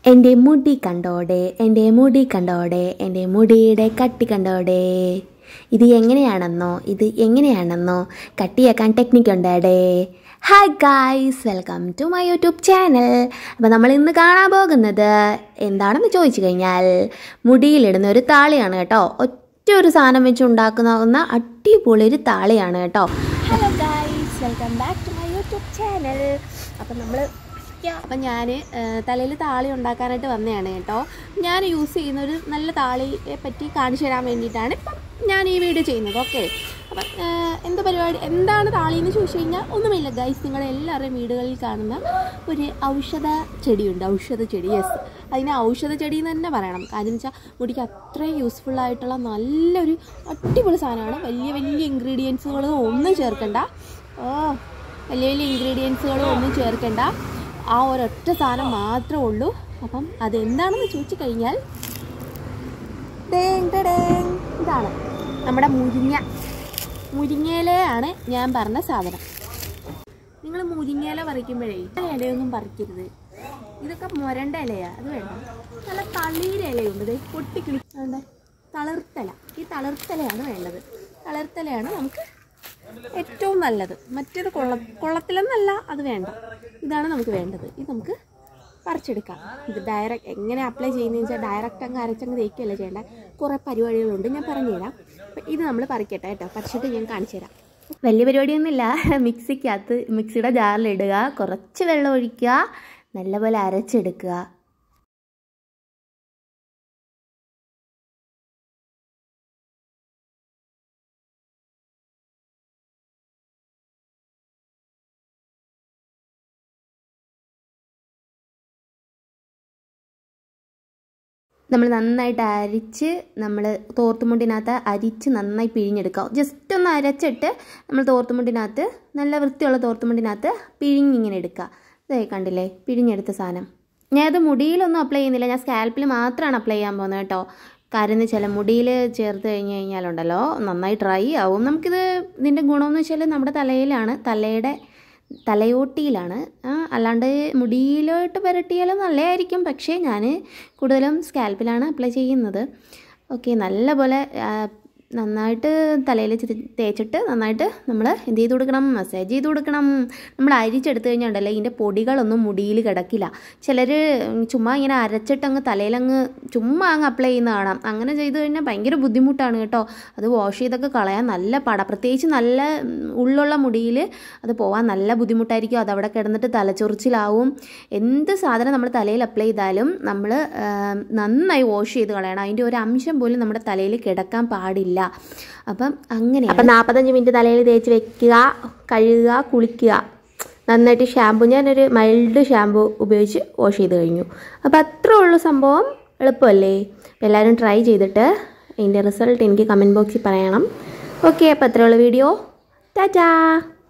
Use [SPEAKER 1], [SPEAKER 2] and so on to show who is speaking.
[SPEAKER 1] എൻ്റെ മുടി കണ്ടോടെ എൻ്റെ മുടി കണ്ടോടെ എൻ്റെ മുടിയുടെ കട്ടി കണ്ടോടെ ഇത് എങ്ങനെയാണെന്നോ ഇത് എങ്ങനെയാണെന്നോ കട്ടിയാക്കാൻ ടെക്നിക്ക് ഉണ്ടാടേ hi guys welcome to my YouTube channel അപ്പോൾ നമ്മൾ ഇന്ന് കാണാൻ പോകുന്നത് എന്താണെന്ന് ചോദിച്ചു കഴിഞ്ഞാൽ മുടിയിലിടുന്ന ഒരു താളിയാണ് കേട്ടോ ഒറ്റ ഒരു സാധനം വെച്ച് ഉണ്ടാക്കുന്ന അടിപൊളി ഒരു താളിയാണ് കേട്ടോ hello guys welcome back to my YouTube channel അപ്പം നമ്മൾ അപ്പം ഞാൻ തലയിൽ താളി ഉണ്ടാക്കാനായിട്ട് വന്നതാണ് കേട്ടോ ഞാൻ യൂസ് ചെയ്യുന്ന ഒരു നല്ല താളിയെ പറ്റി കാണിച്ചു തരാൻ വേണ്ടിയിട്ടാണ് ഇപ്പം ഞാൻ ഈ വീഡിയോ ചെയ്യുന്നത് ഓക്കെ അപ്പം എന്ത് പരിപാടി എന്താണ് താളി എന്ന് ചോദിച്ചു കഴിഞ്ഞാൽ ഒന്നുമില്ല ഗൈസ് നിങ്ങളുടെ എല്ലാവരുടെയും വീടുകളിൽ കാണുന്ന ഒരു ഔഷധ ചെടിയുണ്ട് ഔഷധ ചെടി യെസ് അതിനെ ഔഷധ ചെടി എന്ന് തന്നെ പറയണം കാര്യം വെച്ചാൽ മുടിക്ക് അത്രയും യൂസ്ഫുൾ ആയിട്ടുള്ള നല്ലൊരു അടിപൊളി സാധനമാണ് വലിയ വലിയ ഇൻഗ്രീഡിയൻസുകളോ ഒന്നും ചേർക്കണ്ട ഓ വലിയ വലിയ ഇൻഗ്രീഡിയൻസുകളോ ഒന്നും ചേർക്കണ്ട ആ ഒരൊറ്റ സാധനം മാത്രമേ ഉള്ളൂ അപ്പം അതെന്താണെന്ന് ചോദിച്ചു കഴിഞ്ഞാൽ ഡേങ് ഡേങ് ഇതാണ് നമ്മുടെ മുരിങ്ങ മുരിങ്ങയിലയാണ് ഞാൻ പറഞ്ഞ സാധനം നിങ്ങൾ മുരിങ്ങയില പറിക്കുമ്പോഴേ ഇലയൊന്നും പറിക്കരുത് ഇതൊക്കെ മുരണ്ട ഇലയാ അത് വേണ്ട നല്ല തളിയുടെ ഇലയുണ്ട് ദേ പൊട്ടിക്കിളി വേണ്ട തളിർത്തല ഈ തളിർത്തലയാണ് വേണ്ടത് തളിർത്തലയാണ് നമുക്ക് ഏറ്റവും നല്ലത് മറ്റേത് കൊള്ള കൊള്ളത്തിലെന്നല്ല അത് വേണ്ട ഇതാണ് നമുക്ക് വേണ്ടത് ഇത് നമുക്ക് പറിച്ചെടുക്കാം ഇത് ഡയറക്റ്റ് എങ്ങനെ അപ്ലൈ ചെയ്യുന്നതെന്ന് വെച്ചാൽ ഡയറക്റ്റ് അങ്ങ് അരച്ചങ്ങ് തേക്കുകയല്ല ചെയ്യേണ്ട കുറേ പരിപാടികളുണ്ട് ഞാൻ പറഞ്ഞുതരാം അപ്പം ഇത് നമ്മൾ പറിക്കട്ടെ കേട്ടോ പറിച്ചിട്ട് ഞാൻ കാണിച്ചു തരാം വലിയ പരിപാടിയൊന്നുമില്ല മിക്സിക്കകത്ത് മിക്സിയുടെ ജാറിലിടുക കുറച്ച് വെള്ളം ഒഴിക്കുക നല്ലപോലെ അരച്ചെടുക്കുക നമ്മൾ നന്നായിട്ട് അരിച്ച് നമ്മൾ തോർത്തുമുണ്ടിനകത്ത് അരിച്ച് നന്നായി പിഴിഞ്ഞെടുക്കുക ജസ്റ്റ് ഒന്ന് അരച്ചിട്ട് നമ്മൾ തോർത്തുമുണ്ടിനകത്ത് നല്ല വൃത്തിയുള്ള തോർത്തുമുണ്ടിനകത്ത് പിഴിഞ്ഞിങ്ങനെ എടുക്കുക ഇതേ കണ്ടില്ലേ പിഴിഞ്ഞെടുത്ത സാധനം ഞാനത് മുടിയിലൊന്നും അപ്ലൈ ചെയ്യുന്നില്ല ഞാൻ സ്കാൽപ്പിൽ മാത്രമാണ് അപ്ലൈ ചെയ്യാൻ പോകുന്നത് കേട്ടോ കാര്യം എന്ന് വെച്ചാൽ മുടിയിൽ ചേർത്ത് കഴിഞ്ഞ് കഴിഞ്ഞാലുണ്ടല്ലോ നന്നായി ഡ്രൈ ആവും നമുക്കിത് ഇതിൻ്റെ ഗുണമെന്ന് വെച്ചാൽ നമ്മുടെ തലയിലാണ് തലയുടെ തലയോട്ടിയിലാണ് അല്ലാണ്ട് മുടിയിലോട്ട് പുരട്ടിയാലും നല്ലതായിരിക്കും പക്ഷേ ഞാൻ കൂടുതലും സ്കാൽപ്പിലാണ് അപ്ലൈ ചെയ്യുന്നത് ഓക്കെ നല്ലപോലെ നന്നായിട്ട് തലയിൽ തേച്ചിട്ട് നന്നായിട്ട് നമ്മൾ എന്ത് ചെയ്ത് കൊടുക്കണം മസാജ് ചെയ്ത് കൊടുക്കണം നമ്മൾ അരിച്ചെടുത്ത് കഴിഞ്ഞാൽ ഇതിൻ്റെ പൊടികളൊന്നും മുടിയിൽ കിടക്കില്ല ചിലർ ചുമ്മാ ഇങ്ങനെ അരച്ചിട്ട് അങ്ങ് തലയിലങ്ങ് ചുമ്മാ അങ്ങ് അപ്ലൈ ചെയ്യുന്ന കാണാം അങ്ങനെ ചെയ്ത് കഴിഞ്ഞാൽ ഭയങ്കര ബുദ്ധിമുട്ടാണ് കേട്ടോ അത് വാഷ് ചെയ്തൊക്കെ കളയാൻ നല്ല പാട പ്രത്യേകിച്ച് നല്ല ഉള്ളുള്ള മുടിയിൽ അത് പോകാൻ നല്ല ബുദ്ധിമുട്ടായിരിക്കും അതവിടെ കിടന്നിട്ട് തലച്ചൊറിച്ചിലാവും എന്ത് സാധനം നമ്മൾ തലയിൽ അപ്ലൈ ചെയ്താലും നമ്മൾ നന്നായി വാഷ് ചെയ്ത് കളയണം അതിൻ്റെ ഒരു അംശം പോലും നമ്മുടെ തലയിൽ കിടക്കാൻ പാടില്ല അപ്പം അങ്ങനെ അപ്പം നാൽപ്പത്തഞ്ച് മിനിറ്റ് തലയിൽ തേച്ച് വെക്കുക കഴുകുക കുളിക്കുക നന്നായിട്ട് ഷാമ്പു ഞാനൊരു മൈൽഡ് ഷാമ്പു ഉപയോഗിച്ച് വാഷ് ചെയ്ത് കഴിഞ്ഞു അപ്പോൾ അത്രേ ഉള്ളൂ സംഭവം എളുപ്പമല്ലേ അപ്പോൾ എല്ലാവരും ട്രൈ ചെയ്തിട്ട് അതിൻ്റെ റിസൾട്ട് എനിക്ക് കമൻറ്റ് ബോക്സിൽ പറയണം ഓക്കെ അപ്പോൾ അത്രേ ഉള്ളൂ വീഡിയോ ടാറ്റാ